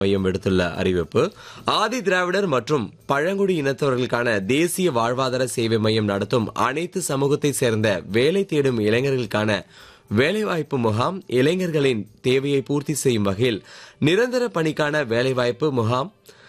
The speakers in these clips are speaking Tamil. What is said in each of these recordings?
மையம் விடுத்துள்ள அறிவிப்பு ஆதி திராவிடர் மற்றும் பழங்குடி இனத்தவர்களுக்கான தேசிய வாழ்வாதார சேவை மையம் நடத்தும் அனைத்து சமூகத்தை சேர்ந்த வேலை தேடும் இளைஞர்களுக்கான வேலைவாய்ப்பு முகாம் இளைஞர்களின் தேவையை பூர்த்தி செய்யும் வகையில் நிரந்தர பணிக்கான வேலைவாய்ப்பு முகாம்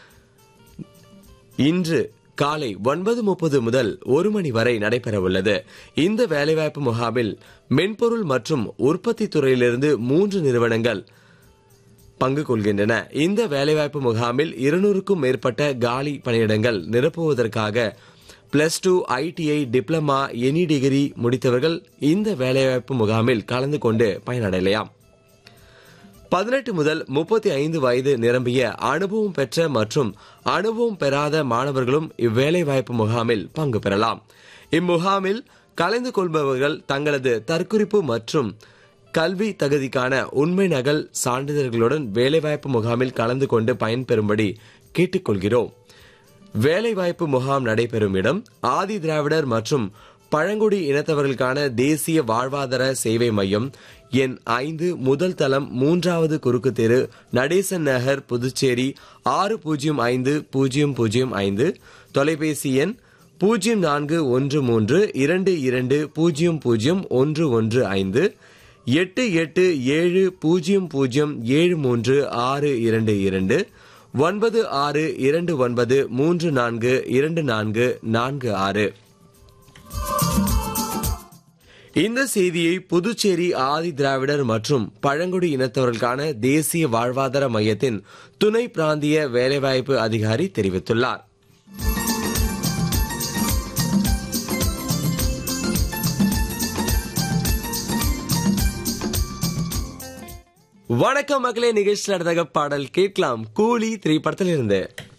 இன்று காலை ஒன்பது முப்பது முதல் ஒரு மணி வரை நடைபெறவுள்ளது இந்த வேலைவாய்ப்பு முகாமில் மென்பொருள் மற்றும் உற்பத்தி துறையிலிருந்து மூன்று நிறுவனங்கள் பங்கு கொள்கின்றன இந்த வேலைவாய்ப்பு முகாமில் இருநூறுக்கும் மேற்பட்ட காலி பணியிடங்கள் நிரப்புவதற்காக plus two ITI diploma any degree முடித்தவர்கள் இந்த வேலைவாய்ப்பு முகாமில் கலந்து கொண்டு பயனடையலாம் பதினெட்டு முதல் முப்பத்தி ஐந்து வயது நிரம்பிய அனுபவம் பெற்ற மற்றும் அனுபவம் பெறாத மாணவர்களும் இவ்வேலைவாய்ப்பு முகாமில் பங்கு பெறலாம் இம்முகாமில் கலந்து கொள்பவர்கள் தங்களது தற்குறிப்பு மற்றும் கல்வி தகுதிக்கான உண்மை நகல் சான்றிதழ்களுடன் வேலைவாய்ப்பு முகாமில் கலந்து கொண்டு பயன்பெறும்படி கேட்டுக்கொள்கிறோம் வேலைவாய்ப்பு முகாம் நடைபெறும் இடம் ஆதி திராவிடர் மற்றும் பழங்குடி இனத்தவர்களுக்கான தேசிய வாழ்வாதார சேவை மையம் எண் ஐந்து முதல் தளம் மூன்றாவது குறுக்கு தெரு நடேசன் நகர் புதுச்சேரி ஆறு பூஜ்ஜியம் ஐந்து பூஜ்ஜியம் பூஜ்ஜியம் ஐந்து தொலைபேசி எண் பூஜ்ஜியம் நான்கு ஒன்று மூன்று இரண்டு இரண்டு பூஜ்ஜியம் பூஜ்ஜியம் ஒன்று ஒன்று ஐந்து எட்டு எட்டு ஏழு பூஜ்ஜியம் பூஜ்ஜியம் ஏழு மூன்று ஆறு இரண்டு இரண்டு ஒன்பது ஆறு இரண்டு ஒன்பது மூன்று நான்கு இரண்டு நான்கு நான்கு ஆறு இந்த செய்தியை புதுச்சேரி ஆதி திராவிடர் மற்றும் பழங்குடி இனத்தவர்களுக்கான தேசிய வாழ்வாதார மையத்தின் துணை பிராந்திய வேலைவாய்ப்பு அதிகாரி தெரிவித்துள்ளார் வணக்கம் மக்களே நிகழ்ச்சி நடந்தக பாடல் கேட்கலாம் கூலி திரைப்படத்தில் இருந்து